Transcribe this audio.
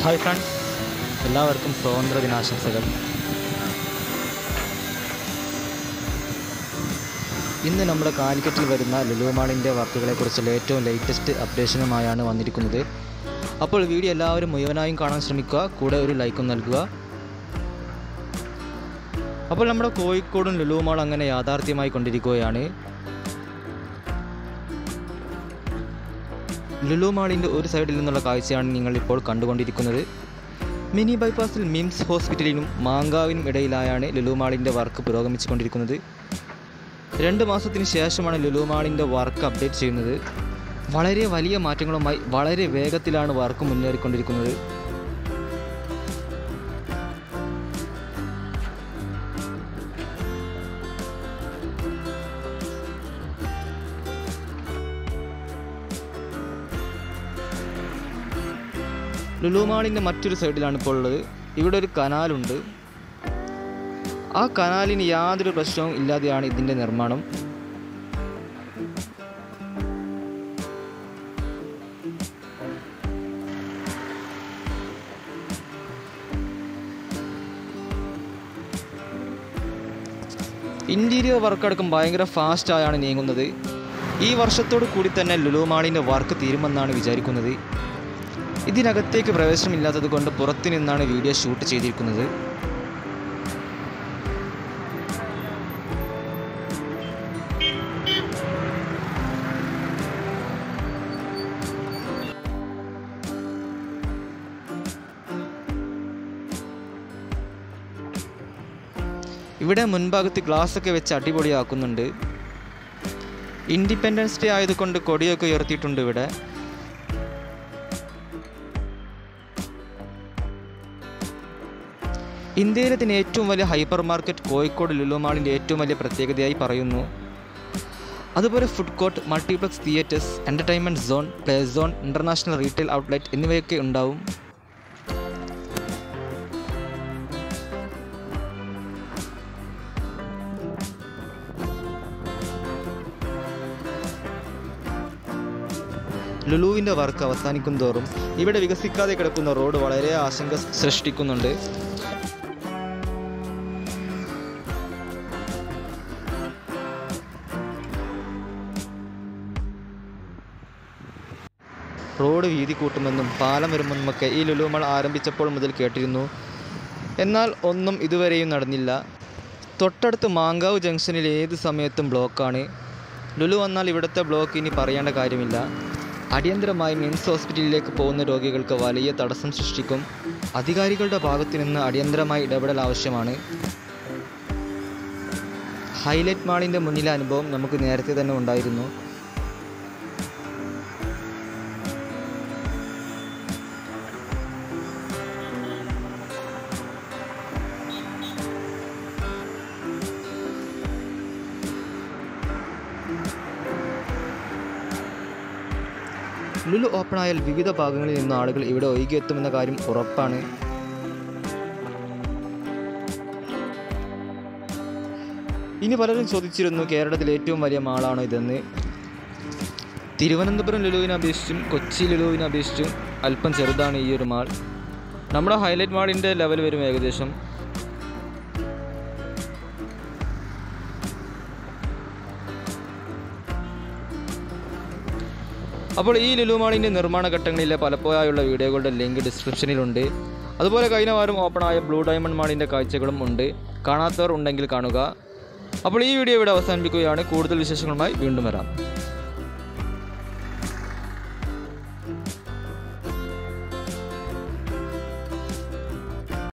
hi friends എല്ലാവർക്കും സ്വാതന്ത്ര്യ ദിനാശംസകൾ ഇന്ന് നമ്മുടെ കാലിക്കറ്റിൽ വരുന്ന ലുലു മാളിൻ്റെ വർക്കുകളെക്കുറിച്ചുള്ള ഏറ്റവും ലേറ്റസ്റ്റ് അപ്ഡേഷനുമായാണ് വന്നിരിക്കുന്നത് അപ്പോൾ വീഡിയോ എല്ലാവരും മുഴുവനായും കാണാൻ ശ്രമിക്കുക കൂടെ ഒരു ലൈക്കും നൽകുക അപ്പോൾ നമ്മുടെ കോഴിക്കോടും ലുലു മാൾ അങ്ങനെ യാഥാർത്ഥ്യമായി കൊണ്ടിരിക്കുകയാണ് ലുലു മാളിൻ്റെ ഒരു സൈഡിൽ നിന്നുള്ള കാഴ്ചയാണ് നിങ്ങൾ ഇപ്പോൾ കണ്ടുകൊണ്ടിരിക്കുന്നത് മിനി ബൈപ്പാസിൽ മിംസ് ഹോസ്പിറ്റലിനും മാങ്കാവിനും ഇടയിലായാണ് ലുലു മാളിൻ്റെ വർക്ക് പുരോഗമിച്ചുകൊണ്ടിരിക്കുന്നത് രണ്ട് മാസത്തിന് ശേഷമാണ് ലുലു മാളിൻ്റെ വർക്ക് അപ്ഡേറ്റ് ചെയ്യുന്നത് വളരെ വലിയ മാറ്റങ്ങളുമായി വളരെ വേഗത്തിലാണ് വർക്ക് മുന്നേറിക്കൊണ്ടിരിക്കുന്നത് ലുലു മാളിൻ്റെ മറ്റൊരു സൈഡിലാണ് ഇപ്പോൾ ഉള്ളത് ഇവിടെ ഒരു കനാലുണ്ട് ആ കനാലിന് യാതൊരു പ്രശ്നവും ഇല്ലാതെയാണ് ഇതിൻ്റെ നിർമ്മാണം ഇൻറ്റീരിയർ വർക്ക് അടക്കം ഭയങ്കര ഫാസ്റ്റായാണ് നീങ്ങുന്നത് ഈ വർഷത്തോടു കൂടി തന്നെ ലുലു മാളിൻ്റെ വർക്ക് തീരുമെന്നാണ് വിചാരിക്കുന്നത് ഇതിനകത്തേക്ക് പ്രവേശനമില്ലാത്തത് കൊണ്ട് പുറത്തു നിന്നാണ് വീഡിയോ ഷൂട്ട് ചെയ്തിരിക്കുന്നത് ഇവിടെ മുൻഭാഗത്ത് ഗ്ലാസ് ഒക്കെ വെച്ച് അടിപൊളിയാക്കുന്നുണ്ട് ഇൻഡിപെൻഡൻസ് ഡേ ആയതുകൊണ്ട് കൊടിയൊക്കെ ഉയർത്തിയിട്ടുണ്ട് ഇവിടെ ഇന്ത്യയിലെ തന്നെ ഏറ്റവും വലിയ ഹൈപ്പർ മാർക്കറ്റ് കോഴിക്കോട് ലുലു മാളിൻ്റെ ഏറ്റവും വലിയ പ്രത്യേകതയായി പറയുന്നു അതുപോലെ food court multiplex theatres entertainment zone play zone international retail outlet എന്നിവയൊക്കെ ഉണ്ടാവും ലുലുവിൻ്റെ വർക്ക് അവസാനിക്കും തോറും ഇവിടെ വികസിക്കാതെ കിടക്കുന്ന റോഡ് വളരെ ആശങ്ക സൃഷ്ടിക്കുന്നുണ്ട് റോഡ് വീതി കൂട്ടുമെന്നും പാലം വരുമെന്നുമൊക്കെ ഈ ലുലുമൾ ആരംഭിച്ചപ്പോൾ മുതൽ കേട്ടിരുന്നു എന്നാൽ ഒന്നും ഇതുവരെയും നടന്നില്ല തൊട്ടടുത്ത് മാങ്കാവ് ജംഗ്ഷനിൽ ഏത് സമയത്തും ബ്ലോക്കാണ് ലുലു വന്നാൽ ഇവിടുത്തെ ബ്ലോക്ക് ഇനി പറയേണ്ട കാര്യമില്ല അടിയന്തരമായി മിംസ് ഹോസ്പിറ്റലിലേക്ക് പോകുന്ന രോഗികൾക്ക് വലിയ തടസ്സം സൃഷ്ടിക്കും അധികാരികളുടെ ഭാഗത്തു നിന്ന് അടിയന്തരമായി ഇടപെടൽ ആവശ്യമാണ് ഹൈലൈറ്റ് മാളിൻ്റെ മുന്നിലെ അനുഭവം നമുക്ക് നേരത്തെ തന്നെ ഉണ്ടായിരുന്നു ലുലു ഓപ്പണായാൽ വിവിധ ഭാഗങ്ങളിൽ നിന്ന് ആളുകൾ ഇവിടെ ഒഴുകിയെത്തുമെന്ന കാര്യം ഉറപ്പാണ് ഇനി പലരും ചോദിച്ചിരുന്നു കേരളത്തിലെ ഏറ്റവും വലിയ മാളാണോ ഇതെന്ന് തിരുവനന്തപുരം ലുലുവിനെ അപേക്ഷിച്ചും കൊച്ചി ലുലുവിനെ അപേക്ഷിച്ചും അല്പം ചെറുതാണ് ഈ ഒരു മാൾ നമ്മുടെ ഹൈലൈറ്റ് മാളിൻ്റെ ലെവൽ വരും ഏകദേശം അപ്പോൾ ഈ ലുലു മാളിൻ്റെ നിർമ്മാണ ഘട്ടങ്ങളിലെ പലപ്പോഴായുള്ള വീഡിയോകളുടെ ലിങ്ക് ഡിസ്ക്രിപ്ഷനിലുണ്ട് അതുപോലെ കഴിഞ്ഞ വാരം ഓപ്പണായ ബ്ലൂ ഡയമണ്ട് മാളിൻ്റെ കാഴ്ചകളും ഉണ്ട് കാണാത്തവർ ഉണ്ടെങ്കിൽ കാണുക അപ്പോൾ ഈ വീഡിയോ ഇവിടെ അവസാനിപ്പിക്കുകയാണ് കൂടുതൽ വിശേഷങ്ങളുമായി വീണ്ടും വരാം